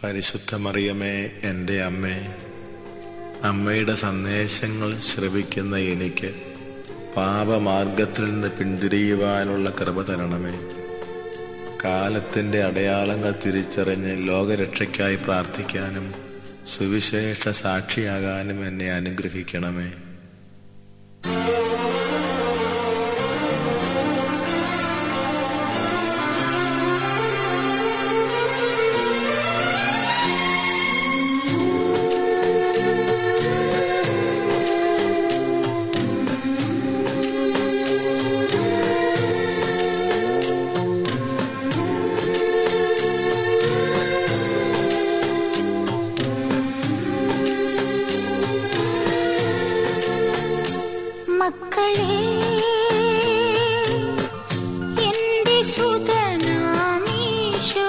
പരിശുദ്ധ മറിയമേ എൻ്റെ അമ്മേ അമ്മയുടെ സന്ദേശങ്ങൾ ശ്രവിക്കുന്ന എനിക്ക് പാപമാർഗത്തിൽ നിന്ന് പിന്തിരിയുവാനുള്ള കൃപ തരണമേ കാലത്തിന്റെ അടയാളങ്ങൾ തിരിച്ചറിഞ്ഞ് ലോകരക്ഷയ്ക്കായി പ്രാർത്ഥിക്കാനും സുവിശേഷ സാക്ഷിയാകാനും എന്നെ അനുഗ്രഹിക്കണമേ മക്കളെ എന്റെ സുതനാമീശോ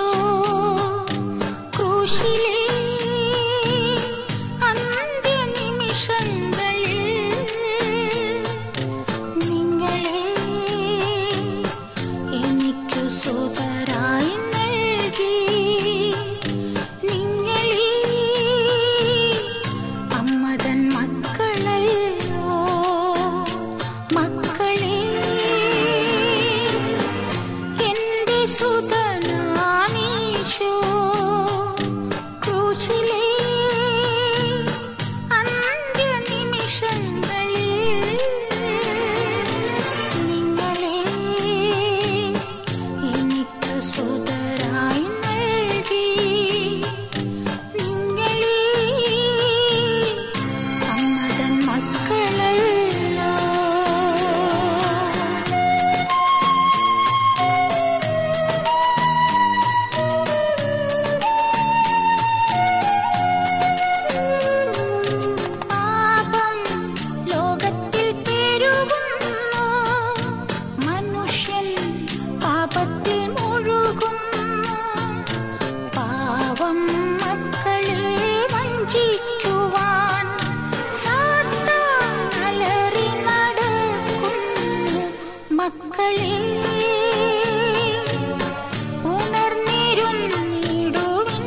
ക്രൂശിലെ അന്ത്യനിമിഷങ്ങളിൽ നിങ്ങളെ എനിക്കു സുതരായി നൽകി നിങ്ങളീ അമ്മതൻ മക്കളല്ലോ മക്കളെ എന്റെ സുതനാമീശോ ക്രൂശിലെ അന്ത്യനിമിഷങ്ങളിൽ നിങ്ങളെ എനിക്കു സുതരായി നൽകി നിങ്ങളീ അമ്മതൻ മക്കളല്ലോ പാപം ലോകത്തിൽ പെരുകുന്നു മനുഷ്യൻ പാപത്തിൽ മുഴുകുന്നു പാവം മക്കളെ വഞ്ചിക്കുവാൻ സാത്താൻ അലറി നടക്കുന്നു മക്കളെ ഉണർന്നിരുന്നിടുവിൻ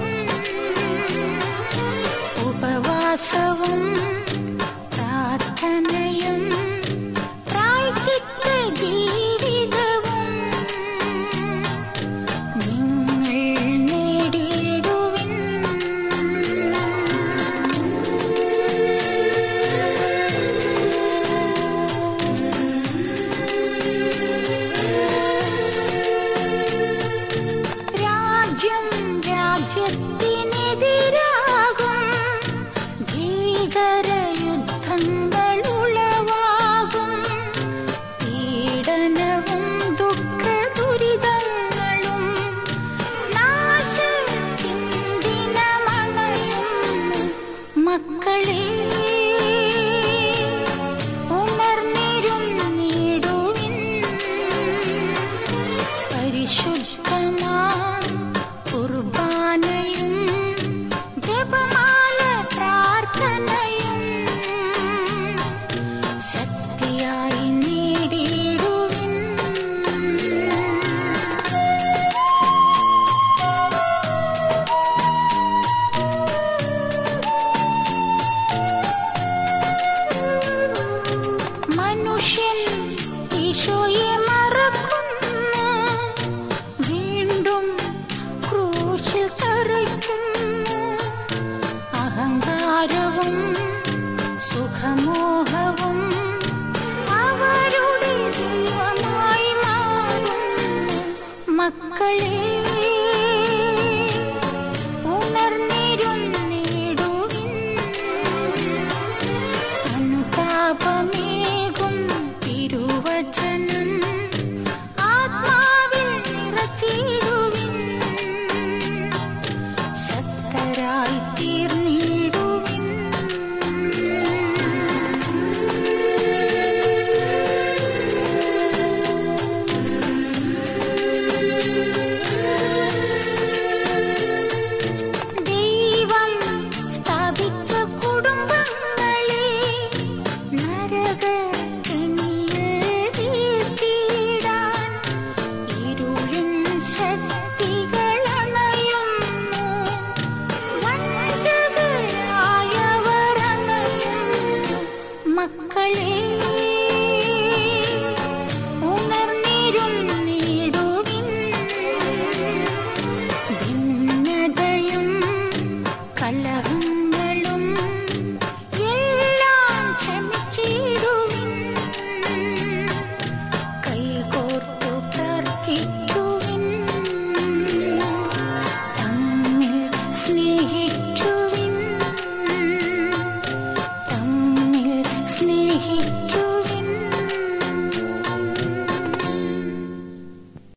ഉപവാസവും പ്രാർത്ഥനയും പ്രായച്ചിത്ത ജീവിതവും നിങ്ങൾ നേടിയിടുവിൻ രാജ്യം രാജ്യത്തിനെതിരാകും ഭീകരയുദ്ധങ്ങൾ